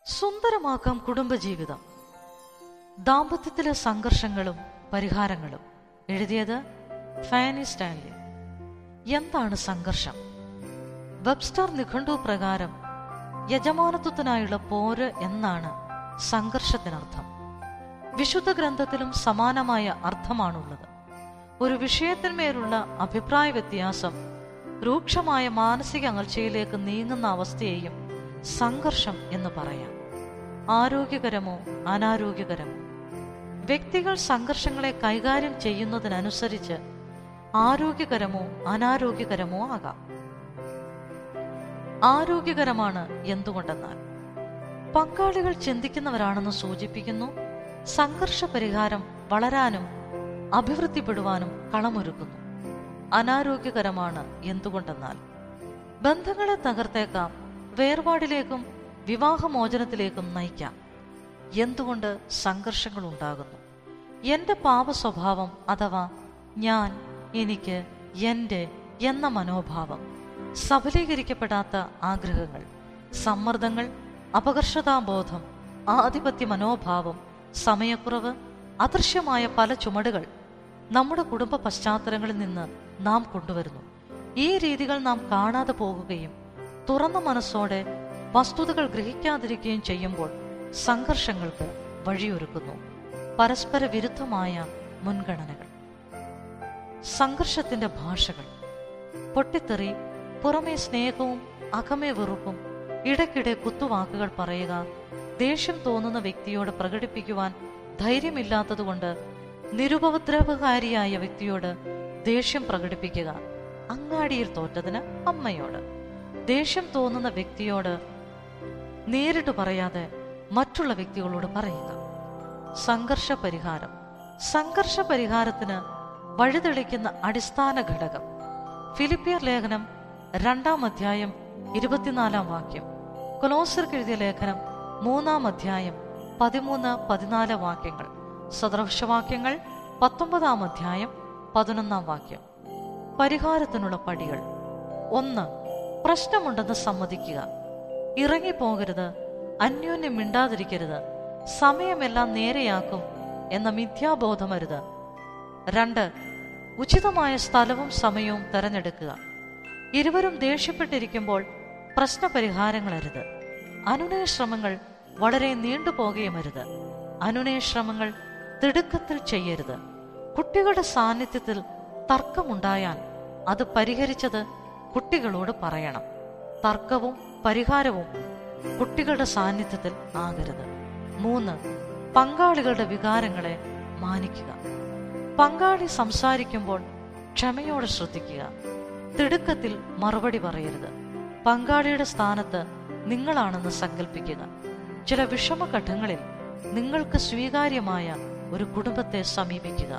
സുന്ദരമാക്കാം കുടുംബജീവിതം ദാമ്പത്യത്തിലെ സംഘർഷങ്ങളും പരിഹാരങ്ങളും എഴുതിയത് ഫാനി സ്റ്റാൻലി എന്താണ് സംഘർഷം വെബ്സ്റ്റർ നിഘണ്ടു പ്രകാരം യജമാനത്വത്തിനായുള്ള പോര് എന്നാണ് സംഘർഷത്തിനർത്ഥം വിശുദ്ധ ഗ്രന്ഥത്തിലും സമാനമായ അർത്ഥമാണുള്ളത് ഒരു വിഷയത്തിന്മേലുള്ള അഭിപ്രായ വ്യത്യാസം രൂക്ഷമായ മാനസിക അകൽച്ചയിലേക്ക് നീങ്ങുന്ന അവസ്ഥയെയും സംഘർഷം എന്ന് പറയാം ആരോഗ്യകരമോ അനാരോഗ്യകരമോ വ്യക്തികൾ സംഘർഷങ്ങളെ കൈകാര്യം ചെയ്യുന്നതിനനുസരിച്ച് ആരോഗ്യകരമോ അനാരോഗ്യകരമോ ആകാം ആരോഗ്യകരമാണ് എന്തുകൊണ്ടെന്നാൽ പങ്കാളികൾ ചിന്തിക്കുന്നവരാണെന്ന് സൂചിപ്പിക്കുന്നു സംഘർഷ പരിഹാരം വളരാനും അഭിവൃദ്ധിപ്പെടുവാനും കളമൊരുക്കുന്നു അനാരോഗ്യകരമാണ് എന്തുകൊണ്ടെന്നാൽ ബന്ധങ്ങളെ തകർത്തേക്കാം വേർപാടിലേക്കും വിവാഹമോചനത്തിലേക്കും നയിക്കാം എന്തുകൊണ്ട് സംഘർഷങ്ങൾ ഉണ്ടാകുന്നു എന്റെ പാപ സ്വഭാവം അഥവാ ഞാൻ എനിക്ക് എന്റെ എന്ന മനോഭാവം സഫലീകരിക്കപ്പെടാത്ത ആഗ്രഹങ്ങൾ സമ്മർദ്ദങ്ങൾ അപകർഷതാബോധം ആധിപത്യ മനോഭാവം സമയക്കുറവ് അദൃശ്യമായ പല ചുമടുകൾ നമ്മുടെ കുടുംബ പശ്ചാത്തലങ്ങളിൽ നിന്ന് നാം കൊണ്ടുവരുന്നു ഈ രീതികൾ നാം കാണാതെ പോകുകയും തുറന്ന മനസ്സോടെ വസ്തുതകൾ ഗ്രഹിക്കാതിരിക്കുകയും ചെയ്യുമ്പോൾ സംഘർഷങ്ങൾക്ക് വഴിയൊരുക്കുന്നു പരസ്പര വിരുദ്ധമായ മുൻഗണനകൾ സംഘർഷത്തിന്റെ ഭാഷകൾ പൊട്ടിത്തെറി പുറമേ സ്നേഹവും അകമേ വെറുപ്പും ഇടയ്ക്കിടെ കുത്തുവാക്കുകൾ പറയുക ദേഷ്യം തോന്നുന്ന വ്യക്തിയോട് പ്രകടിപ്പിക്കുവാൻ ധൈര്യമില്ലാത്തതുകൊണ്ട് നിരുപദ്രവകാരിയായ വ്യക്തിയോട് ദേഷ്യം പ്രകടിപ്പിക്കുക അങ്ങാടിയിൽ തോറ്റതിന് അമ്മയോട് ദേഷ്യം തോന്നുന്ന വ്യക്തിയോട് നേരിട്ട് പറയാതെ മറ്റുള്ള വ്യക്തികളോട് പറയുക സംഘർഷ പരിഹാരം സംഘർഷ പരിഹാരത്തിന് വഴിതെളിക്കുന്ന അടിസ്ഥാന ഘടകം ഫിലിപ്പിയർ ലേഖനം രണ്ടാം അധ്യായം ഇരുപത്തിനാലാം വാക്യം കൊലോസർക്ക് എഴുതിയ ലേഖനം മൂന്നാം അധ്യായം പതിമൂന്ന് പതിനാല് വാക്യങ്ങൾ സദൃശവാക്യങ്ങൾ പത്തൊമ്പതാം അധ്യായം പതിനൊന്നാം വാക്യം പരിഹാരത്തിനുള്ള പടികൾ ഒന്ന് പ്രശ്നമുണ്ടെന്ന് സമ്മതിക്കുക ഇറങ്ങിപ്പോകരുത് അന്യോന്യം മിണ്ടാതിരിക്കരുത് സമയമെല്ലാം നേരെയാക്കും എന്ന മിഥ്യാബോധമരുത് രണ്ട് ഉചിതമായ സ്ഥലവും സമയവും തെരഞ്ഞെടുക്കുക ഇരുവരും ദേഷ്യപ്പെട്ടിരിക്കുമ്പോൾ പ്രശ്നപരിഹാരങ്ങളരുത് അനുനയ ശ്രമങ്ങൾ വളരെ നീണ്ടുപോകുകയുമരുത് അനുനയ ശ്രമങ്ങൾ തിടുക്കത്തിൽ ചെയ്യരുത് കുട്ടികളുടെ സാന്നിധ്യത്തിൽ തർക്കമുണ്ടായാൽ അത് പരിഹരിച്ചത് കുട്ടികളോട് പറയണം തർക്കവും പരിഹാരവും കുട്ടികളുടെ സാന്നിധ്യത്തിൽ ആകരുത് മൂന്ന് പങ്കാളികളുടെ വികാരങ്ങളെ മാനിക്കുക പങ്കാളി സംസാരിക്കുമ്പോൾ ക്ഷമയോടെ ശ്രദ്ധിക്കുക തിടുക്കത്തിൽ മറുപടി പറയരുത് പങ്കാളിയുടെ സ്ഥാനത്ത് നിങ്ങളാണെന്ന് സങ്കല്പിക്കുക ചില വിഷമഘട്ടങ്ങളിൽ നിങ്ങൾക്ക് സ്വീകാര്യമായ ഒരു കുടുംബത്തെ സമീപിക്കുക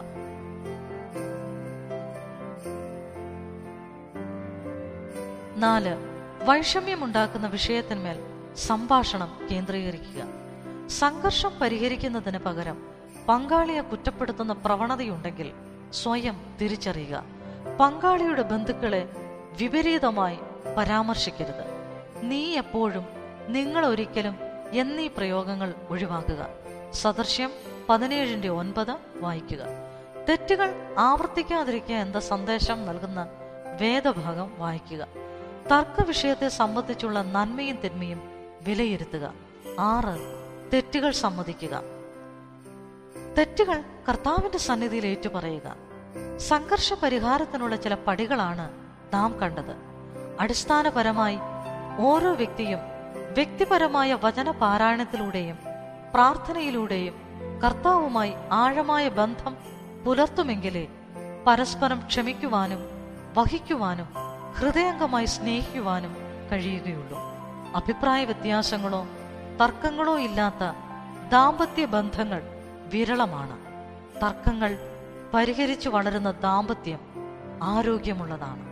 നാല് വൈഷമ്യമുണ്ടാക്കുന്ന വിഷയത്തിന്മേൽ സംഭാഷണം കേന്ദ്രീകരിക്കുക സംഘർഷം പരിഹരിക്കുന്നതിന് പകരം പങ്കാളിയെ കുറ്റപ്പെടുത്തുന്ന പ്രവണതയുണ്ടെങ്കിൽ സ്വയം തിരിച്ചറിയുക പങ്കാളിയുടെ ബന്ധുക്കളെ വിപരീതമായി പരാമർശിക്കരുത് നീ എപ്പോഴും നിങ്ങൾ ഒരിക്കലും എന്നീ പ്രയോഗങ്ങൾ ഒഴിവാക്കുക സദൃശ്യം പതിനേഴിന്റെ ഒൻപത് വായിക്കുക തെറ്റുകൾ ആവർത്തിക്കാതിരിക്കുക എന്ന സന്ദേശം നൽകുന്ന വേദഭാഗം വായിക്കുക തർക്ക വിഷയത്തെ സംബന്ധിച്ചുള്ള നന്മയും തിന്മയും വിലയിരുത്തുക ആറ് തെറ്റുകൾ സമ്മതിക്കുക തെറ്റുകൾ കർത്താവിന്റെ സന്നിധിയിൽ ഏറ്റുപറയുക സംഘർഷ പരിഹാരത്തിനുള്ള ചില പടികളാണ് നാം കണ്ടത് അടിസ്ഥാനപരമായി ഓരോ വ്യക്തിയും വ്യക്തിപരമായ വചന പാരായണത്തിലൂടെയും പ്രാർത്ഥനയിലൂടെയും കർത്താവുമായി ആഴമായ ബന്ധം പുലർത്തുമെങ്കിലേ പരസ്പരം ക്ഷമിക്കുവാനും വഹിക്കുവാനും ഹൃദയംഗമായി സ്നേഹിക്കുവാനും കഴിയുകയുള്ളൂ അഭിപ്രായ വ്യത്യാസങ്ങളോ തർക്കങ്ങളോ ഇല്ലാത്ത ദാമ്പത്യ ബന്ധങ്ങൾ വിരളമാണ് തർക്കങ്ങൾ പരിഹരിച്ചു വളരുന്ന ദാമ്പത്യം ആരോഗ്യമുള്ളതാണ്